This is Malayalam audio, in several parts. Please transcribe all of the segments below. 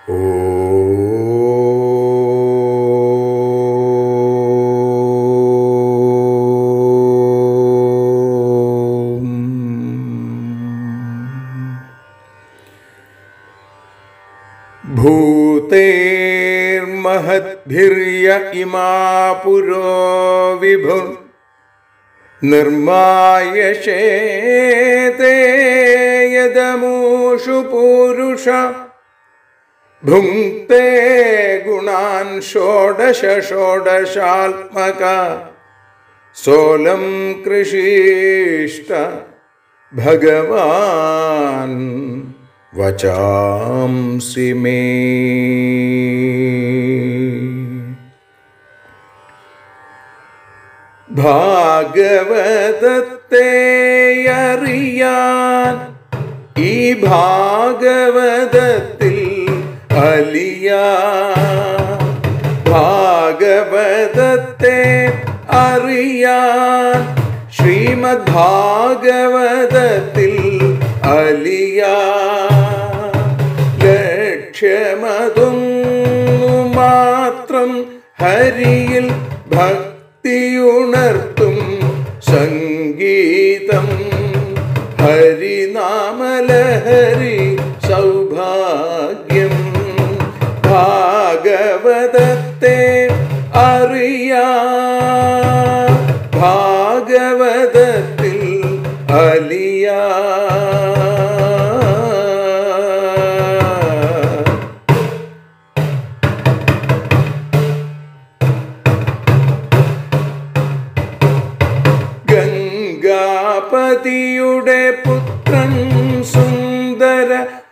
ഭൂതേർമഹദ്ഭിര്യ ഇമാ പുരോ വിഭു നിർമായശേതേ യദമൂഷു പൂരുഷ ഭുങ്ക്തേ ഗുണാൻ ഷോഡശ ഷോഡശാത്മക സോലം കൃഷിഷ്ട ഭഗവാൻ വചാംസി മേ ഭാഗവതത്തെ അറിയാൻ ഈ ഭാഗവതത്തിൽ അലിയ ഭാഗവതത്തെ അറിയാൻ ശ്രീമദ് ഭാഗവതത്തിൽ അലിയ ലക്ഷ്യമതൊന്നു മാത്രം ഹരിയിൽ ഭക്തിയുണർത്തും സംഗീതം ഹരിനാമലഹരി സൗഭാഗ്യം ഭാഗവതത്തെ അറിയാ ഭാഗവതത്തിൽ അലിയാ ഗംഗാപതിയുടെ പുത്രൻ സുന്ദര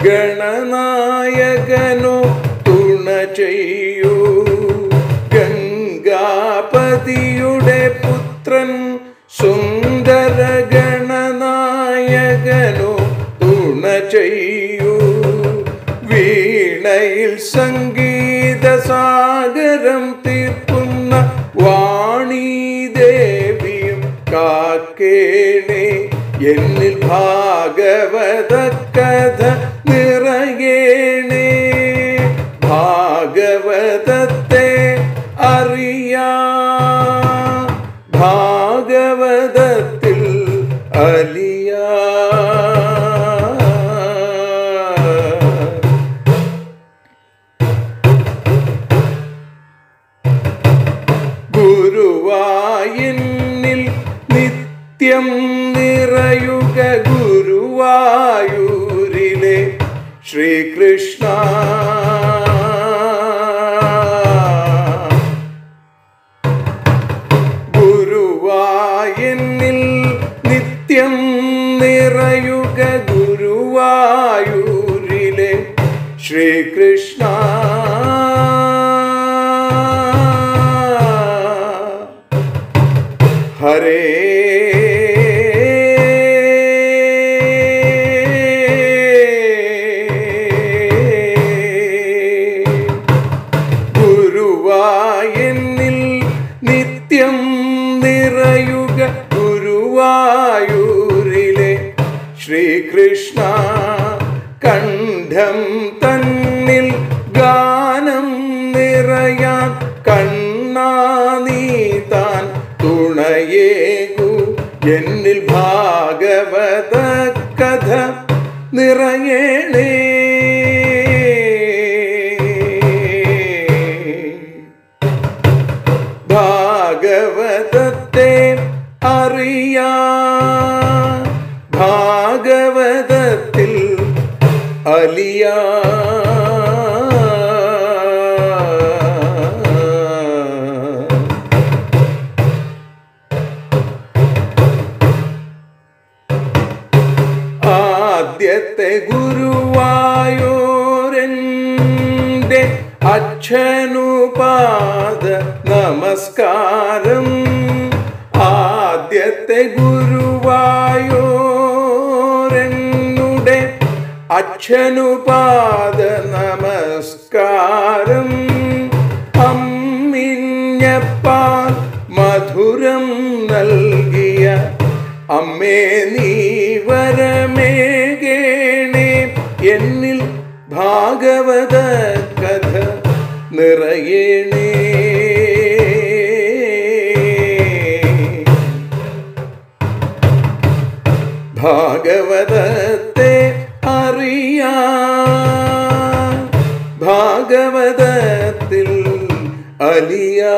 ഗണനായകനു തുണ ചെയ്യൂ ഗംഗാപതിയുടെ പുത്രൻ സുന്ദര ഗണനായകനു തുണ ചെയ്യൂ വീണയിൽ സംഗീത സാഗരം തീർക്കുന്ന വാണി ദേവിയും കാക്കേണേ എന്നിൽ ഭാഗവത കഥ നിറയേണേ ഭാഗവതത്തെ അറിയാ ഭാഗവതത്തിൽ അലിയാ ഗുരുവായൂരിൽ നിത്യം നിറയുക ഗുരുവായൂരിലെ ശ്രീകൃഷ്ണ ഗുരുവായൂരിൽ നിത്യം നിറയുക ഗുരുവായൂരിലെ ശ്രീകൃഷ്ണ ഹരേ ഗുരുവായൂരിൽ നിത്യം നിറയുക ഗുരുവായൂരിലെ ശ്രീകൃഷ്ണ കണ്ഠം തന്നിൽ ഗാനം നിറയാൻ കണ്ണാ നീ താൻ തുണയേകു എന്നിൽ ഭാഗവത കഥ നിറയേണേ ഭാഗവതത്തെ അറിയാ ഭാഗവതത്തിൽ അലിയാ ആദ്യത്തെ ഗുരുവായൂരൻ്റെ അച്ഛനുപാദ നമസ്കാരം ആദ്യത്തെ ഗുരുവായൂരനുടെ അച്ഛനുപാദ നമസ്കാരം അമ്മിഞ്ഞപ്പാൽ മധുരം നൽകിയ അമ്മേ നീ വരമേകേണേ എന്നിൽ ഭാഗവത കഥ നിറയണേ ഭാഗവതത്തെ അറിയാ ഭാഗവതത്തിൽ അലിയാ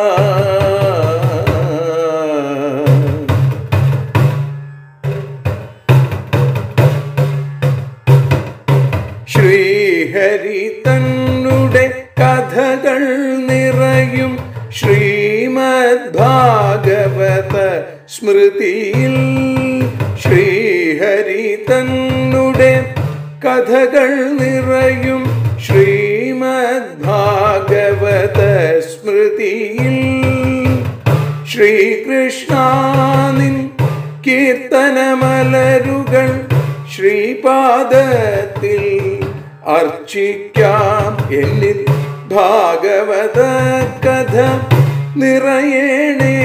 ശ്രീഹരി തന്നുടെ കഥകൾ നിറയും ശ്രീമദ് ഭാഗവത സ്മൃതിയിൽ ശ്രീഹരി തന്നുടെ കഥകൾ നിറയും ശ്രീമദ് ഭാഗവത സ്മൃതിയിൽ ശ്രീകൃഷ്ണാനിൻ കീർത്തനമലരുകൾ ശ്രീപാദത്തിൽ അർച്ചിക്കാം എന്നിൽ ഭാഗവത കഥ നിറയണേ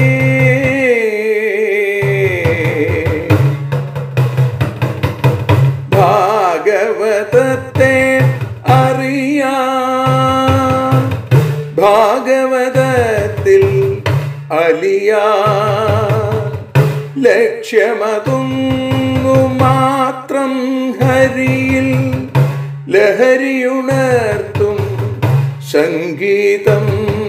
ഭാഗവതത്തെ അറിയാ ഭാഗവതത്തിൽ അലിയാ ലക്ഷ്യമതൊന്നു മാത്രം ഹരിയിൽ ലഹരിയുണർത്തും സംഗീതം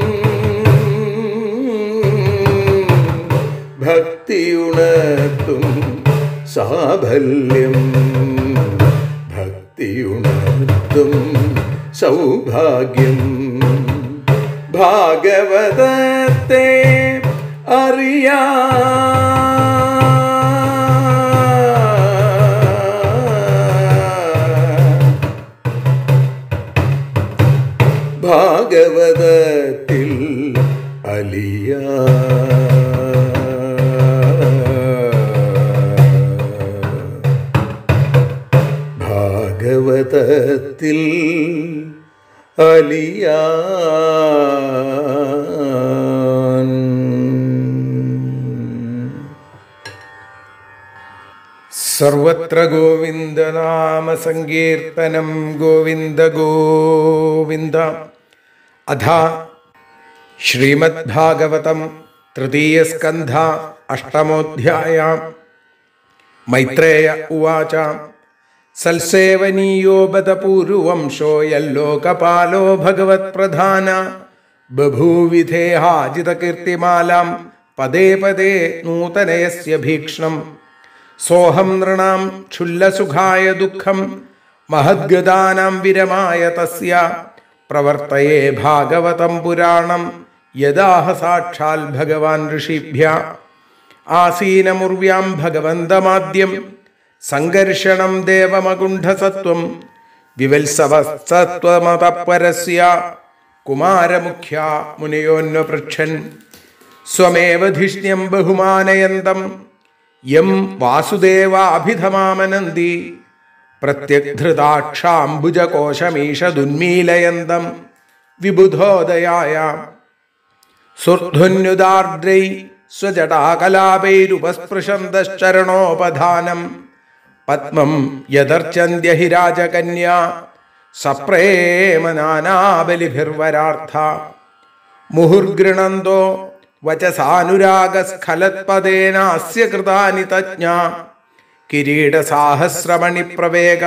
ഭക്തിയുണർത്തും സാഫല്യം ഭക്തിയുണർത്തും സൗഭാഗ്യം ഭാഗവതത്തെ അറിയാ ഭാഗവതത്തിൽ അലിയ ഭാഗവതത്തിൽ അലിയാൻ സർവത്ര ഗോവിന്ദനാമസങ്കീർത്തനം ഗോവിന്ദ ഗോവിന്ദ അധ ശ്രീമദ്ഭാഗവതം തൃതീയസ്കന്ധ അഷ്ടമോധ്യായ മൈത്രേയ ഉവാച സൽസേവനീയോ ബതപൂർവംശോ യല്ലോകപാലോ ഭഗവത്പ്രധാന ബഭൂവിധേഹാജിതകീർത്തിമാലാം പദേ പദേ നൂതനയസ്യ ഭീക്ഷ്ണം സോഹം നൃണാം ക്ഷുല്ലസുഖായ ദുഃഖം മഹദ്ഗതാനാം വിരമായ തസ്യ പ്രവർത്തയേ ഭാഗവതം പുരാണം യദാഹ സാക്ഷാൽ ഭഗവാൻ ഋഷിഭ്യ ആസീനമുർവ്യാം ഭഗവന്തമാദ്യം സംഘർഷണം ദേവമകുണ്ഠസത്വം വിവത്സവസത്വമതപരസ്യ കുമാരമുഖ്യ മുനിയോന്വപൃച്ഛൻ സ്വമേവ ധിഷ്ണ്യം ബഹുമാനയന്തം യം വാസുദേവാഭിധമാമനന്തി പ്രത്യഗ്ധൃതാക്ഷാംബുജകോശമീഷദുന്മീലയന്തം വിബുധോദയായ സുർധുന്യുദാർദ്രൈ സ്വജടാകലാപൈരുപസ്പൃശന്തശ്ചരണോപധാനം പത്മം യദർച്ചന്ത്യഹി രാജകന്യാ സപ്രേമനാനാബലിഭിർവരാർത്ഥ മുഹുർഗൃണന്തോ വചസാനുരാഗസ്ഖലത്പദേനാസ്യ കൃതാനി തജ്ഞ കിരീടസാഹസ്രമണിപ്രവേഗ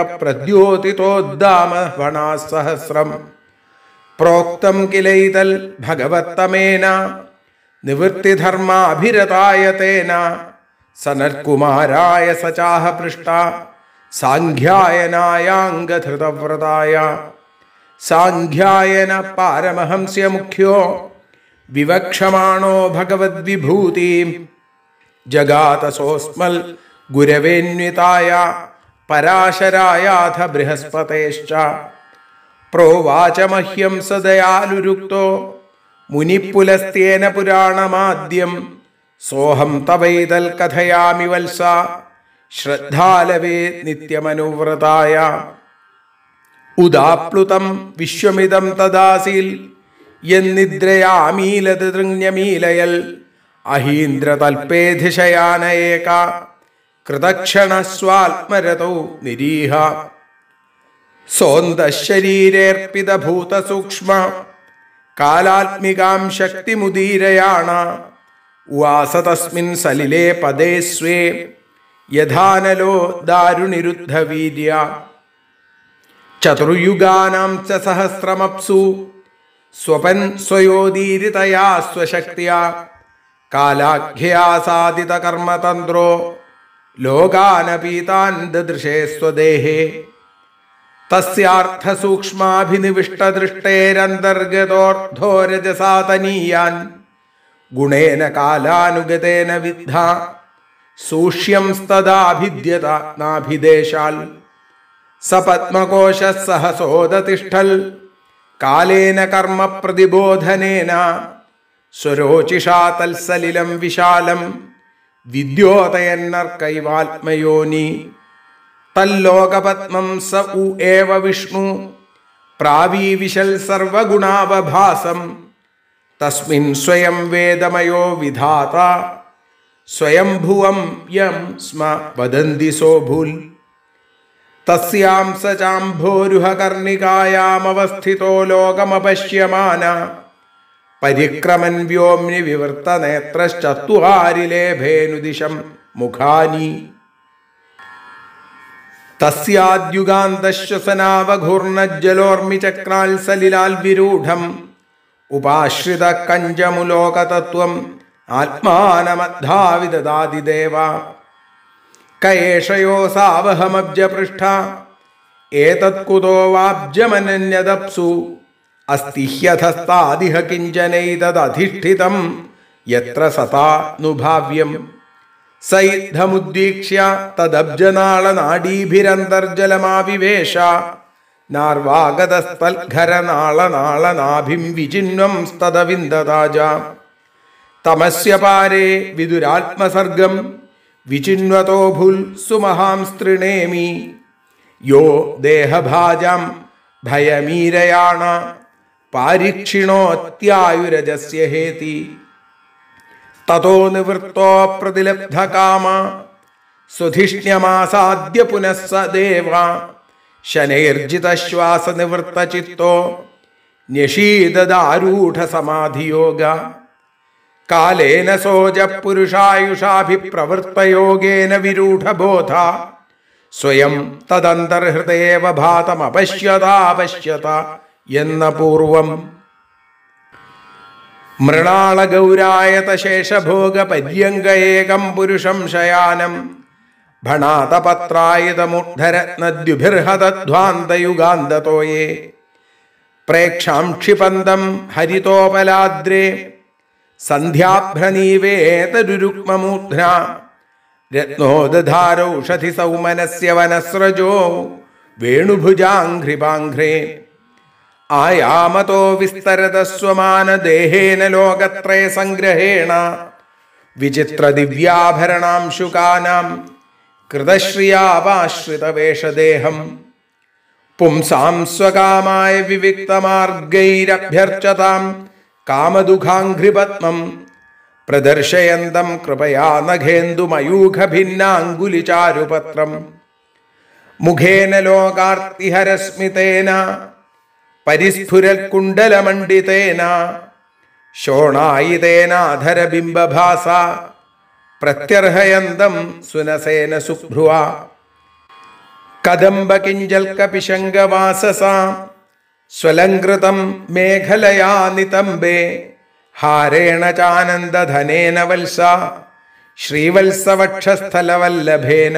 പ്രദ്യോതിതോദ്ദാമഹണാസഹസ്രം പ്രോക്തം കിലൈതൽ ഭഗവത്തമേന നിവൃത്തിധർമാഭിരതായ തേന സനൽകുമാരായ സചാഹ പൃഷ്ട സാഖ്യായനായാംഗധൃതവ്രതായ സാഖ്യായന പാരമഹംസ്യ മുഖ്യോ വിവക്ഷമാണോ ഭഗവദ്വിഭൂതിം ജഗാതസോസ്മൽ ഗുരവേന്വിതായ പരാശരായാഥ ബൃഹസ്പതേശ്ച പ്രോവാച മഹ്യം സ ദയാലുരുക്തോ മുനിപ്പുലസ്ത്യേന പുരാണമാദ്യം സോഹം തവൈതൽ കഥയാമി വത്സ ശ്രദ്ധാലവേ നിത്യമനുവ്രതായ ഉദാപ്ലുതം വിശ്വമിതം തദാസീൽ യന്നിദ്രയാമീലത് തൃണ്യമീലയൽ അഹീന്ദ്രതൽപേധിശയാന ഏക കൃതക്ഷണസ്വാത്മരതൗ നിരീഹ സോന്തശരീരേർപ്പിതഭൂതസൂക്ഷ്മ കാലാത്മികാം ശക്തിമുദീരയാണ ഉവാസ തസ്മിൻ സലിലേ പദേ സ്വേ യഥാനലോ ദാരുണിരുദ്ധവീര്യ ചതുർയുഗാനാം ച സഹസ്രമപ്സു സ്വപൻ സ്വയോദീരിതയാ സ്വശക്തിയാ കാലാഖ്യയാ സാധിത കർമ്മതന്ത്രോ ലോകാനപീതാൻ ദദൃശേ സ്വദേഹേ തസ്യാർത്ഥസൂക്ഷ്മാഭിനിവിഷ്ടദൃഷ്ടേരന്തർഗതോർധോരജസാതനീയാൻ ഗുണേന കാലാനുഗതേന വിദ്ധ സൂക്ഷ്യം സ്തദാഭിദ്യത നാഭിദേശാൽ സപത്മകോശ സഹസോദതിഷ്ഠൽ കാലേന കർമ്മ പ്രതിബോധനേന സ്വരോചിഷാ തൽസലിലം വിശാലം വിദ്യോതയന്നർക്കൈവാത്മയോനി തല്ലോകപത്മം സ ഉ ഏവ വിഷ്ണു പ്രാവീവിശൽ സർവഗുണാവഭാസം തസ്മിൻ സ്വയം വേദമയോ വിധാത സ്വയംഭുവം യം സ്മ വദന്തി സോഭൂൽ തസ്യാം സ ചാംഭോരുഹകർണികായാമവസ്ഥിതോ ലോകമപശ്യമാന പരിക്രമൻ വ്യോമ്നി വിവൃത്ത നേത്രശ്ചത്വാരിലേഭേനുദിശം മുഖാനി തസ്യാദ്യുഗാന്തശ്വസനാവഘൂർണജ്ജലോർമി ചക്രാൽ വിരൂഢം ഉപാശ്രിത കഞ്ചമുലോകതത്വം ആത്മാനമദ്ധാവിദാതിദേവ കയേഷയോ സാവഹമബ്ജപൃഷ്ഠ ഏതത്കുതോ വാബ്ജമനന്യദപ്സു അസ്തി ഹ്യധസ്താദിഹ കിഞ്ചനൈതദധിഷ്ഠിതം യത്ര സതാനുഭാവ്യം സൈദ്ധമുദ്വീക്ഷ്യ തദബ്ജനാളനാഡീഭിരന്തർജലമാവിവേശ നാർവാഗതസ്ഥൽഘരനാളനാളനാഭിം വിചിന്വം സ്തദവിന്ദതാജ തമസ്യ പാരേ വിദുരാത്മസർഗം വിചിന്വതോ ഭുൽ സുമഹാം സ്തൃണേമി യോ ദേഹഭാജാം ഭയമീരയാണ പാരിക്ഷിണോത്യായുരജസ്യ ഹേതി തതോ നിവൃത്തോ പ്രതിലബ്ധകാമ സ്വധിഷ്ണ്യമാസാദ്യ പുനഃ സ ദേവ ശനൈർജിതശ്വാസ നിവൃത്തചിത്തോ ന്യഷീദാരൂഢ സമാധിയോഗ കാലേന സോജ പുരുഷായുഷാഭിപ്രവൃത്തയോഗേന വിരൂഢബോധ സ്വയം തദന്തർഹൃദേവ ഭാതമപശ്യതാപശ്യത എന്ന പൂർവം മൃണാളഗൗരായത ശേഷഭോഗ പര്യങ്ക ഏകം പുരുഷം ശയാനം ഭണാതപത്രായുധമുദ്ധരത്നദ്യുഭിർഹതധ്വാന്തയുഗാന്തതോയേ പ്രേക്ഷാം ക്ഷിപന്തം ഹരിതോപലാദ്രേ സന്ധ്യാഭ്രനീവേതരുരുക്മമൂർധ്ന രത്നോദധാരൗഷധി സൗമനസ്യ വനസ്രജോ വേണുഭുജാഘ്രിപാഘ്രേ ആയാമതോ വിസ്തരത സ്വമാനദേഹേന ലോകത്രയ സംഗ്രഹേണ വിചിത്ര ദിവ്യാഭരണാംശുകാനാം കൃതശ്രിയാപാശ്രിതവേഷദേഹം പുംസാം സ്വകാമായ വിവിക്തമാർഗൈരഭ്യർച്ചതാം കാമദുഃഖാഘ്രിപത്മം പ്രദർശയന്തം കൃപയാ നഖേന്ദുമയൂഖഭിന്നാങ്കുലിചാരുപത്രം മുഖേന ലോകാർത്തിഹരസ്മിതേന പരിസ്ഫുരൽക്കുണ്ടലമണ്ഡിതേന ശോണായിതേനാധരബിംബഭാസ പ്രത്യർഹയന്തം സുനസേന സുഭ്രുവ കദംബകിഞ്ചൽക്കപിശങ്കവാസസ സ്വലങ്കൃതം മേഖലയാ നിതംബേ ഹാരേണ ചാനന്ദധനേന വത്സ ശ്രീവത്സവക്ഷസ്ഥലവല്ലഭേന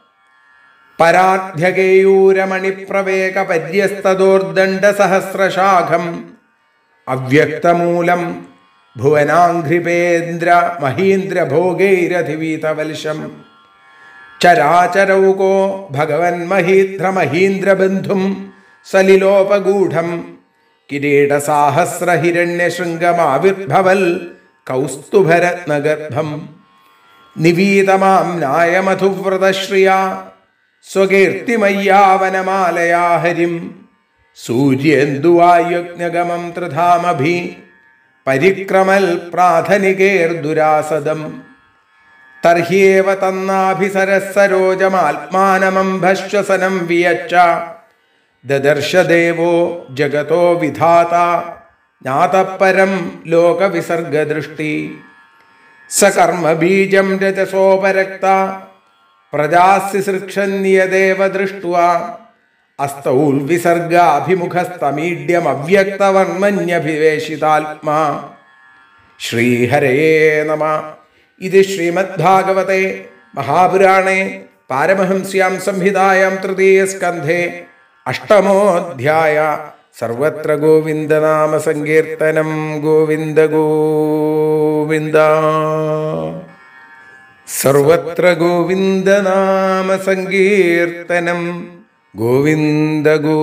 പരാധ്യകേയൂരമണിപ്രവേക പര്യസ്തദോർദണ്ഡസഹസ്രശാഖം അവ്യക്തമൂലം ഭുവനാഘ്രിപേന്ദ്ര മഹീന്ദ്രഭോഗൈരധിവീതവൽശം ചരാചരൗകോ ഭഗവൻ മഹീന്ദ്രമഹീന്ദ്രബന്ധും സലിലോപഗൂഢം കിരീടസാഹസ്രഹിരണ്യശൃംഗമാവിർഭവൽ കൗസ്തുഭരത്നഗർഭം നിവീതമാം നായമധുവ്രതശ്രിയ സ്വകീർത്തിമയ്യാവനമാലയാ ഹരിം സൂര്യേന്ദുവായുജ്ഞഗമം ത്രിധാമഭി പരിക്രമൽ പ്രാഥനികേർദുരാസദം തർഹ്യേവ തന്നാഭിസരസരോജമാത്മാനമംഭശ്വസനം വിയച്ച ദദർശദേവോ ജഗതോ വിധാത ജ്ഞാതപരം ലോകവിസർഗദൃഷ്ടി സകർമ്മബീജം രജസോപരക്ത പ്രജാസിസൃക്ഷന്യദേവ ദൃഷ്ട്വാ അസ്തൗൽവിസർഗാഭിമുഖസ്തമീഡ്യമവ്യക്തവർമ്മന്യഭിവേശിതാത്മാ ശ്രീഹരേ നമ ഇത് ശ്രീമദ്ഭാഗവത്തെ മഹാപുരാണേ പാരമഹംസ്യാം സംഹിതായാം തൃതീയ സ്കന്ധേ അഷ്ടമോധ്യായ സർവത്ര ഗോവിന്ദനാമ സങ്കീർത്തനം ഗോവിന്ദ ഗോവിന്ദ സർവത്ര ഗോവിന്ദനാമ സങ്കീർത്തനം ഗോവിന്ദ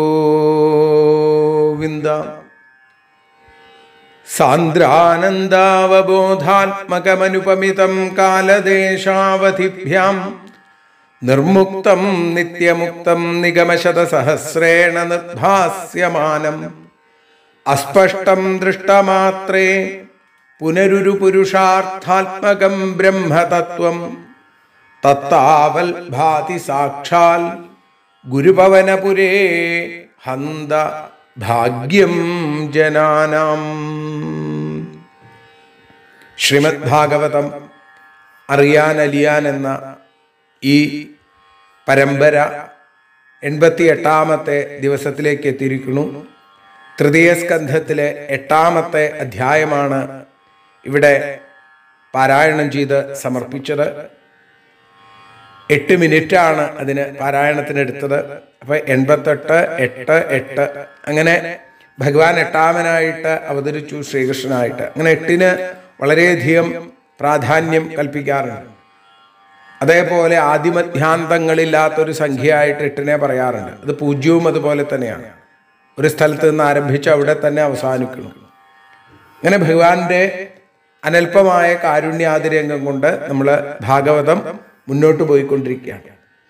ഗോവിന്ദ സാന്ദ്രാനന്ദാവബോധാത്മകമനുപമിതം കാലദേശാവധിഭ്യാം നിർമുക്തം നിത്യമുക്തം നിഗമശതസഹസ്രേണ നിർഭാസ്യമാനം അസ്പഷ്ടം ദൃഷ്ടമാത്രേ പുനരുരു പുരുഷാർത്ഥാത്മകം ബ്രഹ്മതത്വം തത്താവൽ ഭാതി സാക്ഷാൽ ഗുരുപവനപുരേ ഹന്ത ഭാഗ്യം ജനാനാം ശ്രീമദ് ഭാഗവതം അറിയാൻ അലിയാൻ എന്ന ഈ പരമ്പര എൺപത്തി എട്ടാമത്തെ ദിവസത്തിലേക്ക് എത്തിയിരിക്കുന്നു തൃതീയ സ്കന്ധത്തിലെ എട്ടാമത്തെ അധ്യായമാണ് ഇവിടെ പാരായണം ചെയ്ത് സമർപ്പിച്ചത് എട്ട് മിനിറ്റാണ് അതിന് പാരായണത്തിന് എടുത്തത് അപ്പൊ എൺപത്തെട്ട് എട്ട് എട്ട് അങ്ങനെ ഭഗവാൻ എട്ടാമനായിട്ട് അവതരിച്ചു ശ്രീകൃഷ്ണനായിട്ട് അങ്ങനെ എട്ടിന് വളരെയധികം പ്രാധാന്യം കൽപ്പിക്കാറുണ്ട് അതേപോലെ ആദിമധ്യാന്തങ്ങളില്ലാത്തൊരു സംഖ്യയായിട്ട് എട്ടിനെ പറയാറുണ്ട് അത് പൂജ്യവും അതുപോലെ തന്നെയാണ് ഒരു സ്ഥലത്ത് നിന്ന് ആരംഭിച്ച് അവിടെ തന്നെ അവസാനിക്കുന്നു അങ്ങനെ ഭഗവാന്റെ അനൽപമായ കാരുണ്യാതിരംഗം കൊണ്ട് നമ്മൾ ഭാഗവതം മുന്നോട്ട് പോയിക്കൊണ്ടിരിക്കുകയാണ്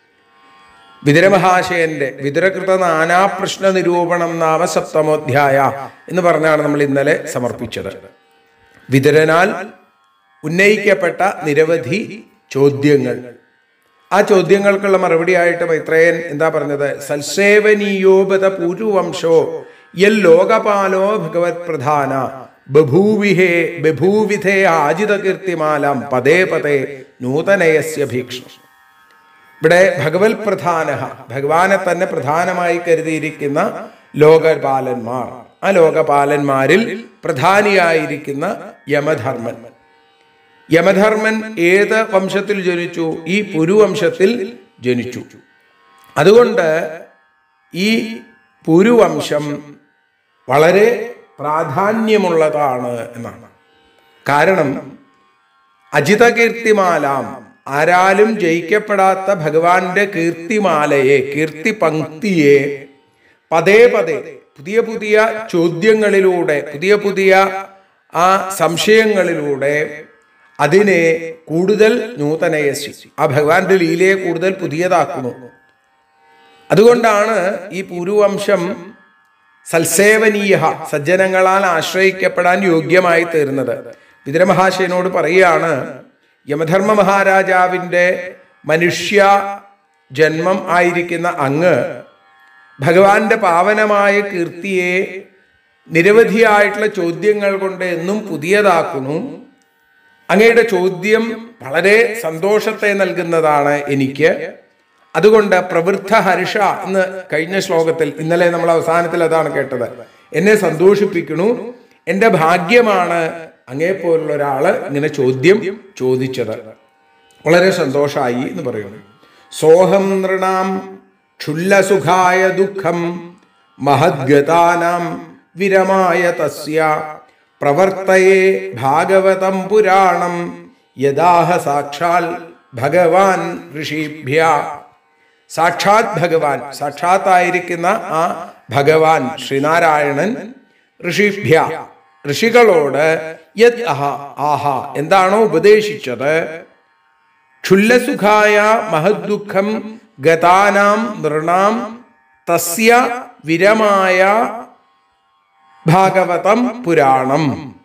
വിതുരമഹാശയന്റെ വിതുരകൃത നാനാപ്രശ്ന നിരൂപണം നാമ സപ്തമോധ്യായ എന്ന് പറഞ്ഞാണ് നമ്മൾ ഇന്നലെ സമർപ്പിച്ചത് വിതുരനാൽ ഉന്നയിക്കപ്പെട്ട നിരവധി ചോദ്യങ്ങൾ ആ ചോദ്യങ്ങൾക്കുള്ള മറുപടിയായിട്ട് മൈത്രേയൻ എന്താ പറഞ്ഞത് സൽസേവനീയോപത പൂരുവംശോ യൽ ലോകപാലോ ഭഗവത് പ്രധാന ബഭൂവിഹേ ബഭൂവിധേ ആജിത കീർത്തിമാലാം പദേ പദേ നൂതനയസ്യ ഭീക്ഷ ഇവിടെ ഭഗവത് പ്രധാന ഭഗവാനെ തന്നെ പ്രധാനമായി കരുതിയിരിക്കുന്ന ലോകപാലന്മാർ ആ ലോകപാലന്മാരിൽ പ്രധാനിയായിരിക്കുന്ന യമധർമ്മൻ യമധർമ്മൻ ഏത് വംശത്തിൽ ജനിച്ചു ഈ പുരുവംശത്തിൽ ജനിച്ചു അതുകൊണ്ട് ഈ പുരുവംശം വളരെ പ്രാധാന്യമുള്ളതാണ് എന്നാണ് കാരണം അജിത കീർത്തിമാലാം ആരാലും ജയിക്കപ്പെടാത്ത ഭഗവാന്റെ കീർത്തിമാലയെ കീർത്തി പങ്ക്തിയെ പതേ പതേ പുതിയ പുതിയ ചോദ്യങ്ങളിലൂടെ പുതിയ പുതിയ ആ സംശയങ്ങളിലൂടെ അതിനെ കൂടുതൽ നൂതനയസി ആ ഭഗവാന്റെ ലീലയെ കൂടുതൽ പുതിയതാക്കുന്നു അതുകൊണ്ടാണ് ഈ പൂർവംശം സൽസേവനീയ സജ്ജനങ്ങളാൽ ആശ്രയിക്കപ്പെടാൻ യോഗ്യമായി തീർന്നത് വിതുരമഹാശയനോട് പറയുകയാണ് യമധർമ്മ മഹാരാജാവിൻ്റെ മനുഷ്യ ജന്മം ആയിരിക്കുന്ന അങ്ങ് ഭഗവാന്റെ പാവനമായ കീർത്തിയെ നിരവധിയായിട്ടുള്ള ചോദ്യങ്ങൾ കൊണ്ട് എന്നും പുതിയതാക്കുന്നു അങ്ങയുടെ ചോദ്യം വളരെ സന്തോഷത്തെ നൽകുന്നതാണ് എനിക്ക് അതുകൊണ്ട് പ്രവൃദ്ധ ഹർഷ എന്ന് കഴിഞ്ഞ ശ്ലോകത്തിൽ ഇന്നലെ നമ്മൾ അവസാനത്തിൽ അതാണ് കേട്ടത് എന്നെ സന്തോഷിപ്പിക്കണു എൻ്റെ ഭാഗ്യമാണ് അങ്ങേപ്പോലുള്ള ഒരാള് ഇങ്ങനെ ചോദ്യം ചോദിച്ചത് വളരെ സന്തോഷമായി എന്ന് പറയുന്നു സോഹം നൃണാം ക്ഷുല്ലസുഖായ ദുഃഖം മഹദ്ഗതാനാം വിരമായ തസ്യ പ്രവർത്തയേ ഭാഗവതം പുരാണം യഥാഹ സാക്ഷാൽ ഭഗവാൻ ഋഷിഭ്യ സാക്ഷാത് ഭഗവാൻ സാക്ഷാത്തായിരിക്കുന്ന ആ ഭഗവാൻ ശ്രീനാരായണൻ ഋഷിഭ്യ ഋഷികളോട് യത് അഹ ആഹ എന്താണോ ഉപദേശിച്ചത് ക്ഷുല്ലസുഖായ മഹദ്ദുഃഖം ഗതാനാം നൃണാം തസ്യ വിരമായ ഭാഗവതം പുരാണം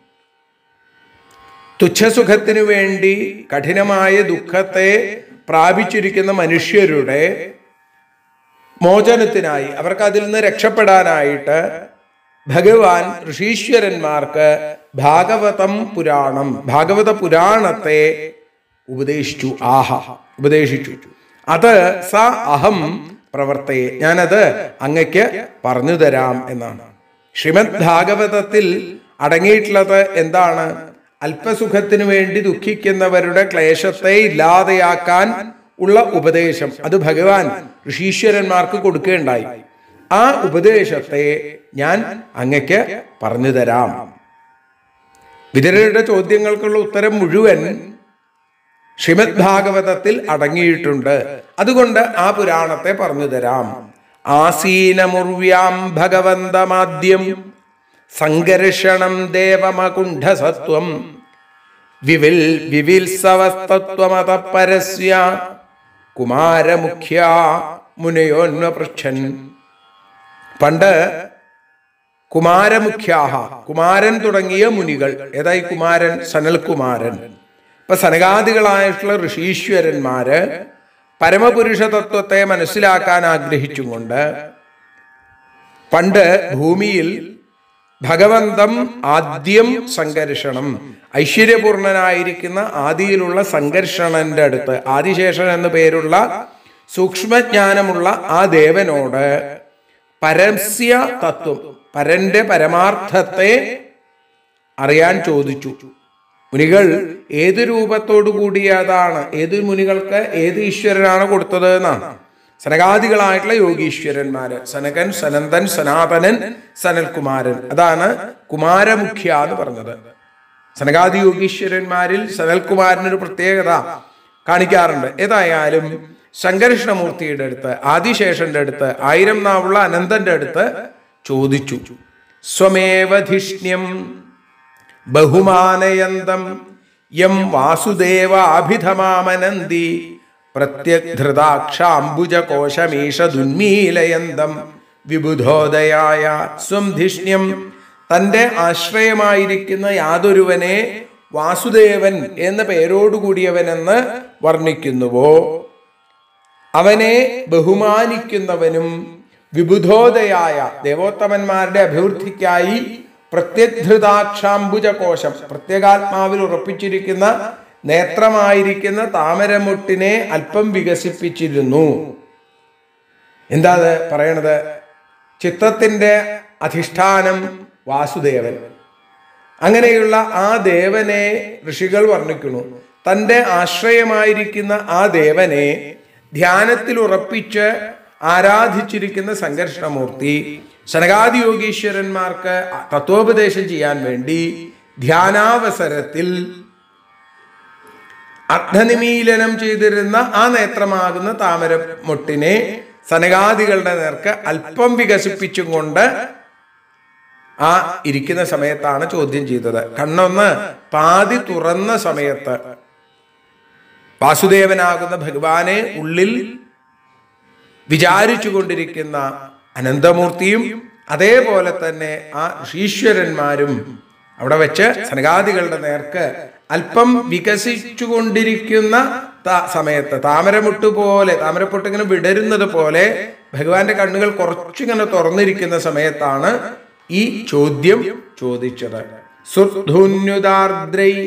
തുച്ഛസുഖത്തിനു വേണ്ടി കഠിനമായ ദുഃഖത്തെ പ്രാപിച്ചിരിക്കുന്ന മനുഷ്യരുടെ മോചനത്തിനായി അവർക്ക് അതിൽ നിന്ന് രക്ഷപ്പെടാനായിട്ട് ഭഗവാൻ ഋഷീശ്വരന്മാർക്ക് ഭാഗവതം പുരാണം ഭാഗവത പുരാണത്തെ ഉപദേശിച്ചു ആഹ ഉപദേശിച്ചു അത് സ അഹം പ്രവർത്തയെ ഞാനത് അങ്ങക്ക് പറഞ്ഞു തരാം എന്നാണ് ശ്രീമദ് ഭാഗവതത്തിൽ അടങ്ങിയിട്ടുള്ളത് എന്താണ് അല്പസുഖത്തിനു വേണ്ടി ദുഃഖിക്കുന്നവരുടെ ക്ലേശത്തെ ഇല്ലാതെയാക്കാൻ ഉള്ള ഉപദേശം അത് ഭഗവാൻ ഋഷീശ്വരന്മാർക്ക് കൊടുക്കുകയുണ്ടായി ആ ഉപദേശത്തെ ഞാൻ അങ്ങക്ക് പറഞ്ഞു തരാം വിതരരുടെ ചോദ്യങ്ങൾക്കുള്ള ഉത്തരം മുഴുവൻ ശ്രീമദ് ഭാഗവതത്തിൽ അടങ്ങിയിട്ടുണ്ട് അതുകൊണ്ട് ആ പുരാണത്തെ പറഞ്ഞു തരാം ആസീനമുർവ്യാം ഭഗവന്തമാദ്യം സംഘർഷണം ദേവമകുണ്ഠസത്വം വിവിൽ വിവിൽസവസ്തത്വമത പരസ്യ കുമാരമുഖ്യ മുനയോന്വപൃച്ഛൻ പണ്ട് കുമാരമുഖ്യാഹ കുമാരൻ തുടങ്ങിയ മുനികൾ ഏതായി കുമാരൻ സനൽകുമാരൻ ഇപ്പൊ സനകാദികളായിട്ടുള്ള ഋഷീശ്വരന്മാര് പരമപുരുഷ തത്വത്തെ മനസ്സിലാക്കാൻ ആഗ്രഹിച്ചുകൊണ്ട് പണ്ട് ഭൂമിയിൽ ഭഗവന്തം ആദ്യം സംഘർഷണം ഐശ്വര്യപൂർണനായിരിക്കുന്ന ആദിയിലുള്ള സംഘർഷണന്റെ അടുത്ത് ആദിശേഷൻ എന്നു പേരുള്ള സൂക്ഷ്മജ്ഞാനമുള്ള ആ ദേവനോട് പരസ്യ തത്വം പരന്റെ പരമാർത്ഥത്തെ അറിയാൻ ചോദിച്ചു മുനികൾ ഏത് രൂപത്തോടു കൂടിയതാണ് ഏത് മുനികൾക്ക് ഏത് ഈശ്വരനാണ് കൊടുത്തത് എന്നാണ് സനകാദികളായിട്ടുള്ള യോഗീശ്വരന്മാര് സനകൻ സനന്ദൻ സനാതനൻ സനൽകുമാരൻ അതാണ് കുമാരമുഖ്യ എന്ന് പറഞ്ഞത് സനകാദി യോഗീശ്വരന്മാരിൽ സനൽകുമാരനൊരു പ്രത്യേകത കാണിക്കാറുണ്ട് ഏതായാലും ശങ്കരകൃഷ്ണമൂർത്തിയുടെ അടുത്ത് ആദിശേഷന്റെ അടുത്ത് ആയിരം നാവുള്ള അനന്തന്റെ അടുത്ത് ചോദിച്ചു സ്വമേവധിഷ്ണ്യം ബഹുമാനയന്തം യം വാസുദേവാഭിധമാമനന്തി പ്രത്യഘൃതാക്ഷാംബുജകോശമീഷ ദുന്മീലയന്തം വിബുധോദയായ സ്വം ധിഷ്ണ്യം തന്റെ ആശ്രയമായിരിക്കുന്ന യാതൊരുവനെ വാസുദേവൻ എന്ന പേരോടുകൂടിയവനെന്ന് വർണ്ണിക്കുന്നുവോ അവനെ ബഹുമാനിക്കുന്നവനും വിബുധോദയായ ദേവോത്തമന്മാരുടെ അഭിവൃദ്ധിക്കായി പ്രത്യഘൃതാക്ഷാംബുജ കോശം പ്രത്യേകാത്മാവിൽ ഉറപ്പിച്ചിരിക്കുന്ന നേത്രമായിരിക്കുന്ന താമരമുട്ടിനെ അല്പം വികസിപ്പിച്ചിരുന്നു എന്താ അത് പറയണത് ചിത്രത്തിന്റെ അധിഷ്ഠാനം വാസുദേവൻ അങ്ങനെയുള്ള ആ ദേവനെ ഋഷികൾ വർണ്ണിക്കുന്നു തന്റെ ആശ്രയമായിരിക്കുന്ന ആ ദേവനെ ധ്യാനത്തിൽ ഉറപ്പിച്ച് ആരാധിച്ചിരിക്കുന്ന സംഘർഷണമൂർത്തി ശനകാദി യോഗീശ്വരന്മാർക്ക് തത്വോപദേശം ചെയ്യാൻ വേണ്ടി ധ്യാനാവസരത്തിൽ അർദ്ധനിമീലനം ചെയ്തിരുന്ന ആ നേത്രമാകുന്ന താമര മുട്ടിനെ സനകാദികളുടെ നേർക്ക് അല്പം വികസിപ്പിച്ചും കൊണ്ട് ആ ഇരിക്കുന്ന സമയത്താണ് ചോദ്യം ചെയ്തത് കണ്ണൊന്ന് പാതി തുറന്ന സമയത്ത് വാസുദേവനാകുന്ന ഭഗവാനെ ഉള്ളിൽ വിചാരിച്ചു കൊണ്ടിരിക്കുന്ന അനന്തമൂർത്തിയും അതേപോലെ തന്നെ ആ ഋഷീശ്വരന്മാരും അവിടെ വെച്ച് സനകാദികളുടെ നേർക്ക് അല്പം വികസിച്ചു കൊണ്ടിരിക്കുന്ന ത- സമയത്ത് താമരമുട്ട് പോലെ താമരപ്പൊട്ട് ഇങ്ങനെ വിടരുന്നത് പോലെ ഭഗവാന്റെ കണ്ണുകൾ കുറച്ചിങ്ങനെ തുറന്നിരിക്കുന്ന സമയത്താണ് ഈ ചോദ്യം ചോദിച്ചത് സുർധൂന്യുദാർദ്രൈ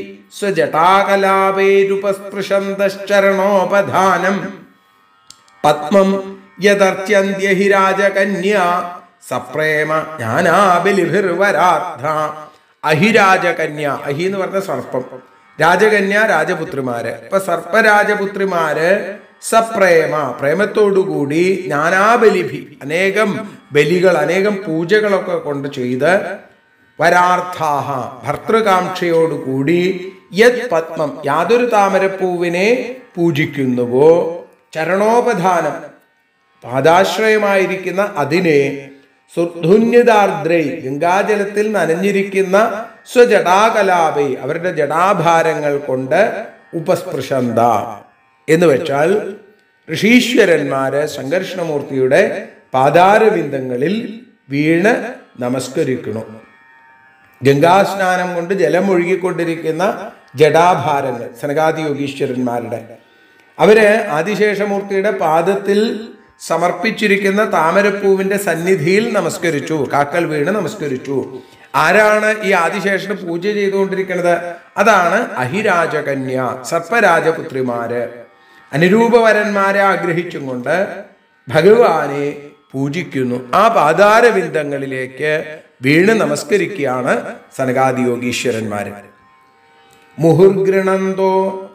സ്വജടാകലാപേരുപസ്പൃശന്തശ്ചരണോപധാനം പത്മം യദർച്യന്ത്യ ഹി രാജകന്യ സപ്രേമ ജ്ഞാനാബലിഭിർവരാധ അഹിരാജകന്യ അഹി എന്ന് പറഞ്ഞ സർപ്പം രാജകന്യ രാജപുത്രിമാര് ഇപ്പൊ സർപ്പരാജപുത്രിമാര് സപ്രേമ പ്രേമത്തോടുകൂടി ജ്ഞാനാബലിഭി അനേകം ബലികൾ അനേകം പൂജകളൊക്കെ കൊണ്ട് ചെയ്ത് വരാർത്ഥാഹ ഭർത്തൃകാംക്ഷയോടുകൂടി യത് പത്മം യാതൊരു താമരപ്പൂവിനെ പൂജിക്കുന്നുവോ ചരണോപധാനം പാദാശ്രയമായിരിക്കുന്ന അതിനെ സുധുന്യതാർദ്രൈ ഗംഗാജലത്തിൽ നനഞ്ഞിരിക്കുന്ന സ്വജടാകലാപൈ അവരുടെ ജടാഭാരങ്ങൾ കൊണ്ട് ഉപസ്പൃശന്ത എന്ന് വെച്ചാൽ ഋഷീശ്വരന്മാര് സംഘർഷണമൂർത്തിയുടെ പാതാരവിന്ദങ്ങളിൽ വീണ് നമസ്കരിക്കണം ഗംഗാസ്നാനം കൊണ്ട് ജലം ഒഴുകിക്കൊണ്ടിരിക്കുന്ന ജടാഭാരങ്ങൾ സനകാദി യോഗീശ്വരന്മാരുടെ അവര് ആദിശേഷമൂർത്തിയുടെ പാദത്തിൽ സമർപ്പിച്ചിരിക്കുന്ന താമരപ്പൂവിന്റെ സന്നിധിയിൽ നമസ്കരിച്ചു കാക്കൽ വീണ് നമസ്കരിച്ചു ആരാണ് ഈ ആദിശേഷന് പൂജ ചെയ്തുകൊണ്ടിരിക്കുന്നത് അതാണ് അഹിരാജകന്യ സർപ്പരാജപുത്രിമാര് അനുരൂപവരന്മാരെ ആഗ്രഹിച്ചും കൊണ്ട് ഭഗവാനെ പൂജിക്കുന്നു ആ പാതാരവിന്ദങ്ങളിലേക്ക് വീണ് നമസ്കരിക്കുകയാണ് സനകാദിയോഗീശ്വരന്മാര് മുഹുർഗൃണന്തോ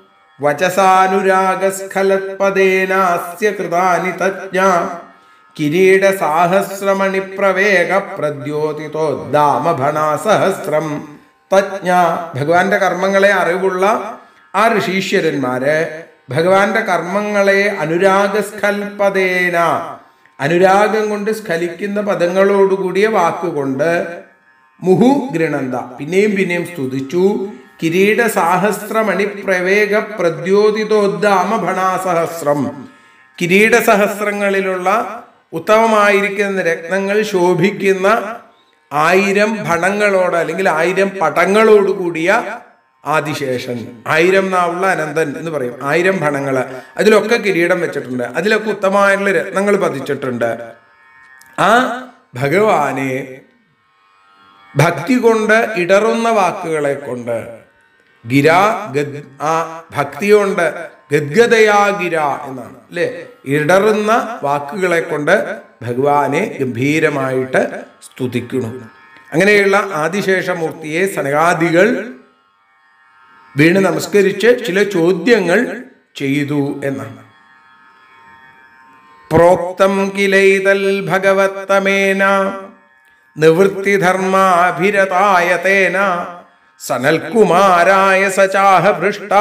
വചസാനുരാഗസ്ഖലത്പദേനാസ്യ കൃതാനി തജ്ഞ കിരീട സാഹസ്രമണി പ്രവേഗ പ്രദ്യോതിതോദ്ദാമഭണാസഹസ്രം തജ്ഞ ഭഗവാന്റെ കർമ്മങ്ങളെ അറിവുള്ള ആ ഋഷീശ്വരന്മാര് ഭഗവാന്റെ കർമ്മങ്ങളെ അനുരാഗസ്ഖൽപദേന അനുരാഗം കൊണ്ട് സ്ഖലിക്കുന്ന പദങ്ങളോടുകൂടിയ വാക്കുകൊണ്ട് മുഹു ഗൃണന്ത പിന്നെയും പിന്നെയും സ്തുതിച്ചു കിരീട സാഹസ്രമണി പ്രവേഗ പ്രദ്യോതിതോദ്ദാമ ഭണാസഹസ്രം കിരീട സഹസ്രങ്ങളിലുള്ള ഉത്തമമായിരിക്കുന്ന രത്നങ്ങൾ ശോഭിക്കുന്ന ആയിരം ഭണങ്ങളോട് അല്ലെങ്കിൽ ആയിരം പടങ്ങളോട് കൂടിയ ആദിശേഷൻ ആയിരം നാവുള്ള അനന്തൻ എന്ന് പറയും ആയിരം ഭണങ്ങള് അതിലൊക്കെ കിരീടം വെച്ചിട്ടുണ്ട് അതിലൊക്കെ ഉത്തമമായിട്ടുള്ള രത്നങ്ങൾ പതിച്ചിട്ടുണ്ട് ആ ഭഗവാനെ ഭക്തി കൊണ്ട് ഇടറുന്ന വാക്കുകളെ കൊണ്ട് ഗിര ഗദ് ആ ഭക്തി കൊണ്ട് ഗദ്ഗതയാ ഗിര എന്നാണ് അല്ലെ ഇടറുന്ന വാക്കുകളെ കൊണ്ട് ഭഗവാനെ ഗംഭീരമായിട്ട് സ്തുതിക്കുന്നു അങ്ങനെയുള്ള ആദിശേഷമൂർത്തിയെ സനകാദികൾ വീണ് നമസ്കരിച്ച് ചില ചോദ്യങ്ങൾ ചെയ്തു എന്നാണ് പ്രോക്തം കിലൈതൽ ഭഗവത്തമേന നിവൃത്തിധർമാഭിരതായ തേന സനൽകുമാരായ സചാഹ ഭൃഷ്ട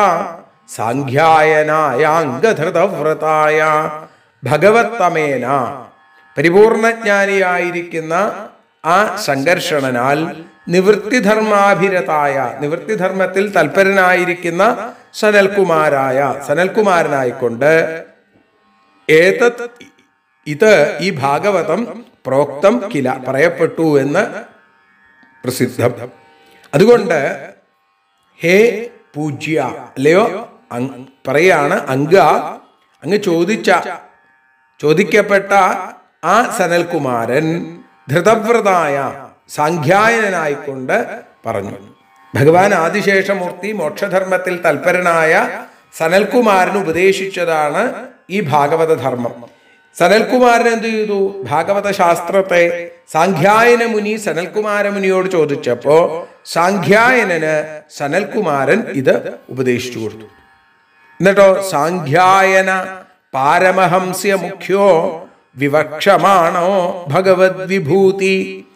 സാഖ്യായനായാംഗധൃതവ്രതായ ഭഗവത്തമേന പരിപൂർണജ്ഞാനിയായിരിക്കുന്ന ആ സംഘർഷണനാൽ നിവൃത്തിധർമാഭിരതായ നിവൃത്തിധർമ്മത്തിൽ തൽപരനായിരിക്കുന്ന സനൽകുമാരായ സനൽകുമാരനായിക്കൊണ്ട് ഏതത് ഇത് ഈ ഭാഗവതം പ്രോക്തം കില പറയപ്പെട്ടു എന്ന് പ്രസിദ്ധം അതുകൊണ്ട് ഹേ പൂജ്യ അല്ലയോ അങ് പറയാണ് അങ്ക അങ്ങ് ചോദിച്ച ചോദിക്കപ്പെട്ട ആ സനൽകുമാരൻ ധൃതവ്രതായ സാഖ്യായനായിക്കൊണ്ട് പറഞ്ഞു ഭഗവാൻ ആദിശേഷമൂർത്തി മോക്ഷധർമ്മത്തിൽ തൽപരനായ സനൽകുമാരൻ ഉപദേശിച്ചതാണ് ഈ ഭാഗവത ധർമ്മം സനൽകുമാരൻ എന്ത് ചെയ്തു ഭാഗവത ശാസ്ത്രത്തെ സാഖ്യായന മുനി സനൽകുമാര മുനിയോട് ചോദിച്ചപ്പോ സാഖ്യായനന് സനൽകുമാരൻ ഇത് ഉപദേശിച്ചു കൊടുത്തു എന്നിട്ടോ സാഖ്യായന പാരമഹംസ്യ മുഖ്യോ വിവക്ഷമാണോ ഭഗവത് വിഭൂതി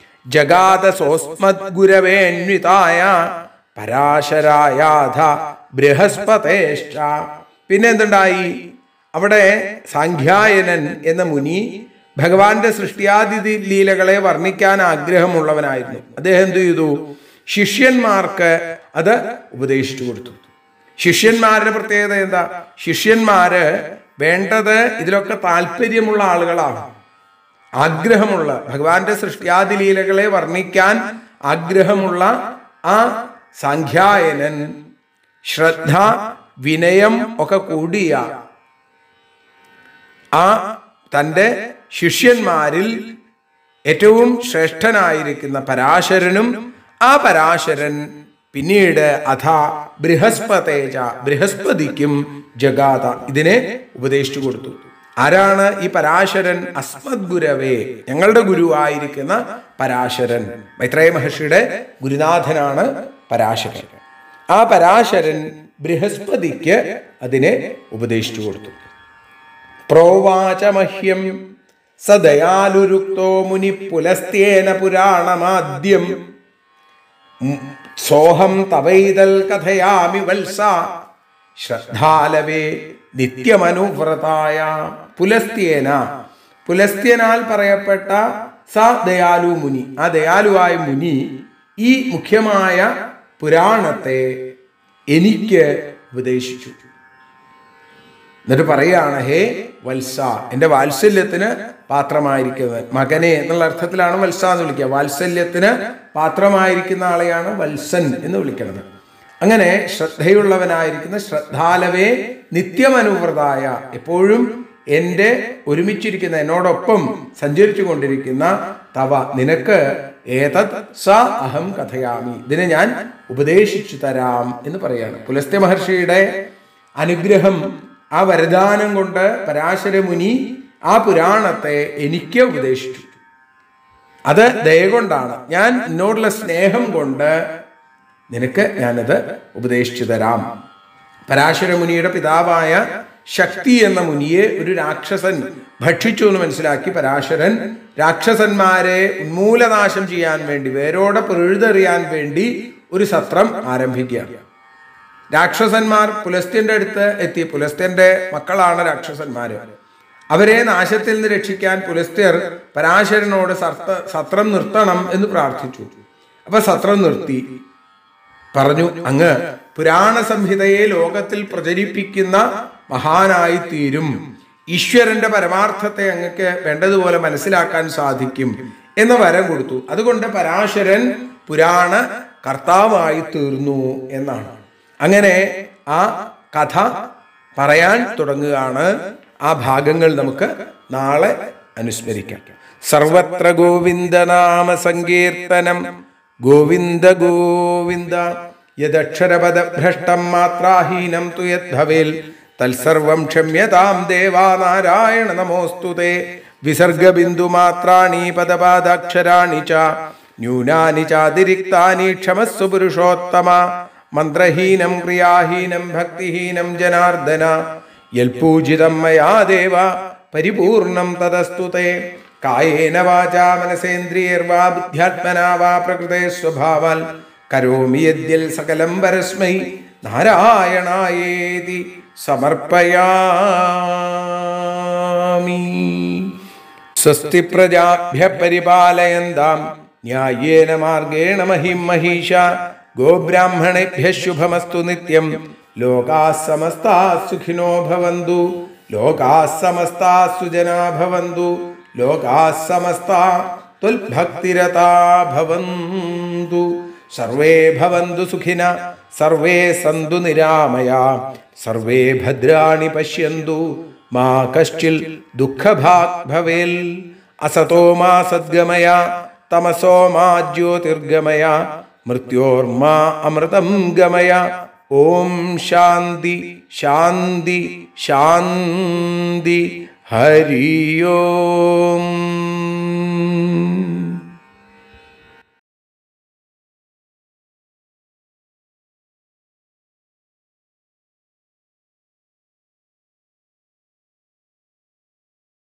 ജഗാതസോസ്മദ്ഗുരവേന്വിതായ പരാശരായാധ ബൃഹസ്പതേഷ്ട പിന്നെ എന്തുണ്ടായി അവിടെ സാഖ്യായനൻ എന്ന മുനി ഭഗവാന്റെ സൃഷ്ടിയാദി ലീലകളെ വർണ്ണിക്കാൻ ആഗ്രഹമുള്ളവനായിരുന്നു അദ്ദേഹം എന്ത് ചെയ്തു ശിഷ്യന്മാർക്ക് അത് ഉപദേശിച്ചു കൊടുത്തു ശിഷ്യന്മാരുടെ പ്രത്യേകത എന്താ ശിഷ്യന്മാര് വേണ്ടത് ഇതിലൊക്കെ താല്പര്യമുള്ള ആളുകളാണ് ആഗ്രഹമുള്ള ഭഗവാന്റെ സൃഷ്ടിയാദി ലീലകളെ വർണ്ണിക്കാൻ ആഗ്രഹമുള്ള ആ സാഖ്യായനൻ ശ്രദ്ധ വിനയം ഒക്കെ കൂടിയ ആ തൻ്റെ ശിഷ്യന്മാരിൽ ഏറ്റവും ശ്രേഷ്ഠനായിരിക്കുന്ന പരാശരനും ആ പരാശരൻ പിന്നീട് അഥ ബൃഹസ്പതേജ ബൃഹസ്പതിക്കും ജഗാത ഇതിനെ ഉപദേശിച്ചു കൊടുത്തു ആരാണ് ഈ പരാശരൻ അസ്മദ് ഗുരവേ ഞങ്ങളുടെ ഗുരുവായിരിക്കുന്ന പരാശരൻ മൈത്രേയ മഹർഷിയുടെ ഗുരുനാഥനാണ് പരാശരൻ ആ പരാശരൻ ബൃഹസ്പതിക്ക് അതിനെ ഉപദേശിച്ചു കൊടുത്തു പ്രോവാച മഹ്യം സദയാലുരുക്തോ മുനി പുലസ്ത്യേന പുരാണമാദ്യം സോഹം തവൈതൽ കഥയാമി വത്സ ശ്രദ്ധാലവേ നിത്യമനുവ്രതായ പുലസ്ത്യേന പുലസ്ത്യനാൽ പറയപ്പെട്ട സ ദയാലു മുനി ആ ദയാലുവായ മുനി ഈ മുഖ്യമായ പുരാണത്തെ എനിക്ക് ഉപദേശിച്ചു എന്നിട്ട് പറയാണ് ഹേ വത്സ എൻ്റെ വാത്സല്യത്തിന് പാത്രമായിരിക്കുന്നത് മകനെ എന്നുള്ള അർത്ഥത്തിലാണ് വത്സ എന്ന് വിളിക്കുക വാത്സല്യത്തിന് പാത്രമായിരിക്കുന്ന ആളെയാണ് വത്സൻ എന്ന് വിളിക്കുന്നത് അങ്ങനെ ശ്രദ്ധയുള്ളവനായിരിക്കുന്ന ശ്രദ്ധാലവേ നിത്യമനുവൃതായ എപ്പോഴും എൻ്റെ ഒരുമിച്ചിരിക്കുന്ന എന്നോടൊപ്പം സഞ്ചരിച്ചു കൊണ്ടിരിക്കുന്ന തവ നിനക്ക് ഏതത് സ അഹം കഥയാമി ഇതിനെ ഞാൻ ഉപദേശിച്ചു തരാം എന്ന് പറയാണ് പുലസ്ത്യ മഹർഷിയുടെ അനുഗ്രഹം ആ വരദാനം കൊണ്ട് പരാശര മുനി ആ പുരാണത്തെ എനിക്ക് ഉപദേശിച്ചു അത് ദയ കൊണ്ടാണ് ഞാൻ എന്നോടുള്ള സ്നേഹം കൊണ്ട് നിനക്ക് ഞാനത് ഉപദേശിച്ചു തരാം പരാശര മുനിയുടെ പിതാവായ ശക്തി എന്ന മുനിയെ ഒരു രാക്ഷസൻ ഭക്ഷിച്ചു എന്ന് മനസ്സിലാക്കി പരാശരൻ രാക്ഷസന്മാരെ ഉന്മൂലനാശം ചെയ്യാൻ വേണ്ടി വേരോടെ പിഴുതെറിയാൻ വേണ്ടി ഒരു സത്രം ആരംഭിക്കുകയാണ് രാക്ഷസന്മാർ പുലസ്ത്യന്റെ അടുത്ത് എത്തി പുലസ്ത്യന്റെ മക്കളാണ് രാക്ഷസന്മാര് അവരെ നാശത്തിൽ നിന്ന് രക്ഷിക്കാൻ പുലസ്ത്യർ പരാശരനോട് സത്ര സത്രം നിർത്തണം എന്ന് പ്രാർത്ഥിച്ചു അപ്പൊ സത്രം നിർത്തി പറഞ്ഞു അങ്ങ് പുരാണ സംഹിതയെ ലോകത്തിൽ പ്രചരിപ്പിക്കുന്ന മഹാനായി തീരും ഈശ്വരന്റെ പരമാർത്ഥത്തെ അങ്ങക്ക് വേണ്ടതുപോലെ മനസ്സിലാക്കാൻ സാധിക്കും എന്ന വരം കൊടുത്തു അതുകൊണ്ട് പരാശരൻ പുരാണ കർത്താവായി തീർന്നു എന്നാണ് അങ്ങനെ ആ കഥ പറയാൻ തുടങ്ങുകയാണ് ആ ഭാഗങ്ങൾ നമുക്ക് നാളെ അനുസ്മരിക്കാം സർവത്ര ഗോവിന്ദനാമ സങ്കീർത്തനം ഗോവിന്ദ ഗോവിന്ദ യദക്ഷരപദഭ്രഷ്ടം മാത്രാഹീനം തു യദ്ഭവേൽ തത്സർവം ക്ഷമ്യതാം ദേവാ നാരായണ നമോസ്തുതേ വിസർഗബിന്ദുമാത്രാണി പദപാദാക്ഷരാണി ച ന്യൂനാനി ചാതിരിക്താനി ക്ഷമസ്സു പുരുഷോത്തമ മന്ത്രഹീനം ക്രിയാഹീനം ഭക്തിഹീനം ജനാർദ്ദന യൽപൂജിതം മയാ ദേവ പരിപൂർണം തദസ്തു തേ കായേന വാചാ മനസേന്ദ്രിയർവാ ബുദ്ധ്യാത്മനാ വാ പ്രകൃതേ സ്വഭാവാൽ കരോമി യദ്യൽ സകലം പരസ്മൈ നാരായണായേതി സമർപ്പയാമി സ്വസ്തി പ്രജാഭ്യ പരിപാലയന്താം ന്യായേന മാർഗേണ മഹിം മഹീഷ ഗോബ്രാഹ്മണേഭ്യ ശുഭമസ്തു നിത്യം ലോകാ സമസ്താ സുഖിനോ ഭവന്തു ലോകാ സമസ്താ സുജനാ ഭവന്തു ലോകാ സമസ്താ തുൽഭക്തിരതാ ഭവന്തു സർവേ ഭവന്തു സുഖിന സർവേ സന്തു നിരാമയാ സർവേ ഭദ്രാണി പശ്യന്തു മാ കശ്ചിൽ ദുഃഖഭാഗ് ഭവേൽ അസതോ മാ സദ്ഗമയ തമസോ മാ ജ്യോതിർഗമയ മൃത്യോർമാ അമൃതം ഗമയ ഓം ശാന്തി ശാന്തി ശാന്തി ഹരിയോ